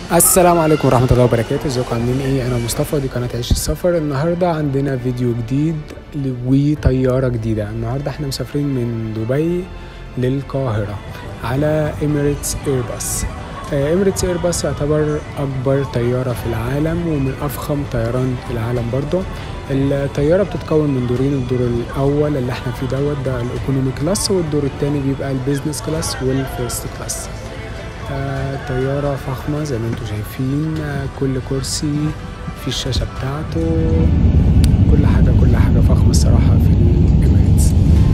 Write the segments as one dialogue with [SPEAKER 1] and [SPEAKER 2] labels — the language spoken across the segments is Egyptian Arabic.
[SPEAKER 1] السلام عليكم ورحمة الله وبركاته ازيكم عاملين ايه انا مصطفى دي قناة عيش السفر النهاردة عندنا فيديو جديد ل- وطيارة جديدة النهاردة احنا مسافرين من دبي للقاهرة على اميريتس ايرباص اميريتس ايرباص يعتبر اكبر طيارة في العالم ومن افخم طيران في العالم برضه الطيارة بتتكون من دورين الدور الأول اللي احنا فيه دوت ده الإيكونومي كلاس والدور التاني بيبقى البيزنس كلاس والفيرست كلاس آه، طيارة فخمة زي ما انتم شايفين آه، كل كرسي في الشاشة بتاعته كل حاجة كل حاجة فخمة الصراحة في الإماراتس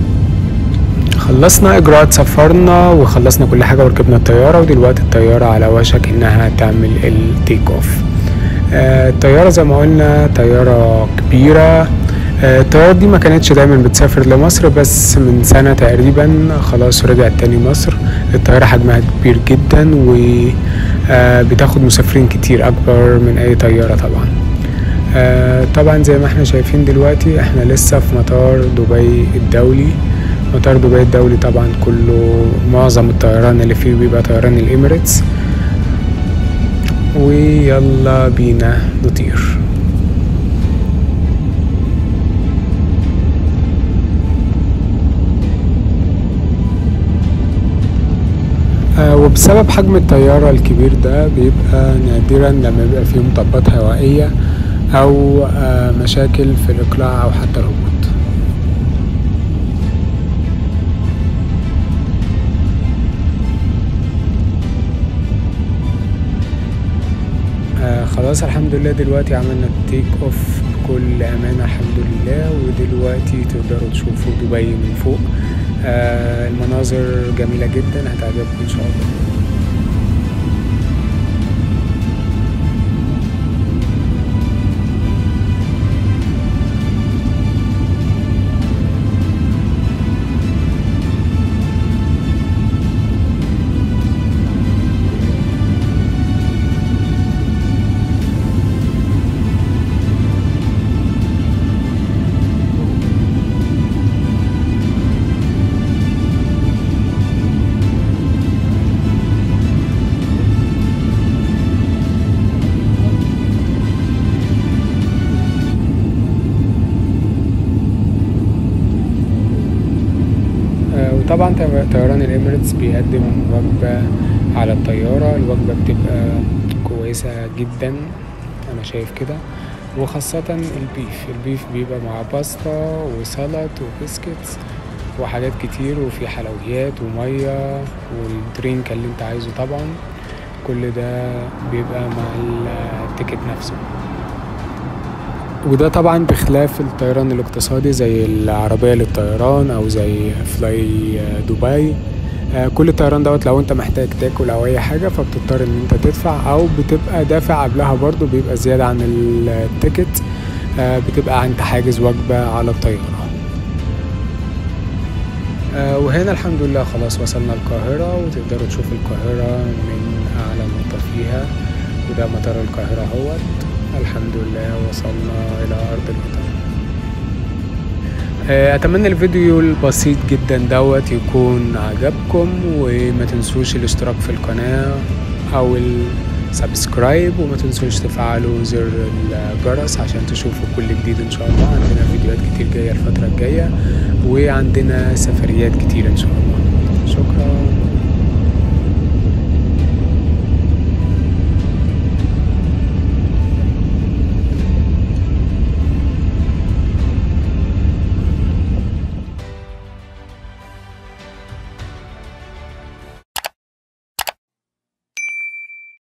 [SPEAKER 1] خلصنا إجراءات سفرنا وخلصنا كل حاجة وركبنا الطيارة ودلوقتي الطيارة على وشك إنها تعمل التيك أوف آه، الطيارة زي ما قلنا طيارة كبيرة آه، الطيارة دي ما كانتش دايما بتسافر لمصر بس من سنة تقريبا خلاص رجعت تاني مصر الطيارة حجمها كبير جدا وبتاخد مسافرين كتير أكبر من أي طيارة طبعا آه، طبعا زي ما احنا شايفين دلوقتي احنا لسه في مطار دبي الدولي مطار دبي الدولي طبعا كله معظم الطيران اللي فيه بيبقى طيران الاميريتس ويلا بينا نطير آه، وبسبب حجم الطيارة الكبير ده بيبقى نادرا لما بيبقى فيه مطبات هوائية أو آه، مشاكل في الإقلاع أو حتى الهبوط آه خلاص الحمد لله دلوقتي عملنا التيك اوف بكل امانه الحمد لله ودلوقتي تقدروا تشوفوا دبي من فوق آه المناظر جميله جدا هتعجبكم ان شاء الله آه، وطبعا طي- طيران الاميريتس بيقدم وجبة على الطيارة الوجبة بتبقى كويسة جدا انا شايف كده وخاصة البيف البيف بيبقى مع باستا وسلط وبسكتس وحاجات كتير وفي حلويات ومية والدرينك اللي انت عايزه طبعا كل ده بيبقى مع التيكت نفسه وده طبعا بخلاف الطيران الاقتصادي زي العربية للطيران أو زي فلاي دبي آه، كل الطيران دوت لو انت محتاج تاكل او اي حاجة فبتضطر ان انت تدفع او بتبقى دافع قبلها برضو بيبقى زيادة عن التيكت آه، بتبقى انت حاجز وجبة على الطيارة آه، وهنا الحمد لله خلاص وصلنا القاهرة وتقدروا تشوفوا القاهرة من أعلى نقطة فيها وده مطار القاهرة اهوت الحمد لله وصلنا إلى أرض المطار آه، أتمنى الفيديو البسيط جدا دوت يكون عجبكم وما تنسوش الاشتراك في القناة أو السبسكرايب وما تنسوش تفعلوا زر الجرس عشان تشوفوا كل جديد إن شاء الله عندنا فيديوهات كتير جاية الفترة الجاية وعندنا سفريات كتير إن شاء الله شكرا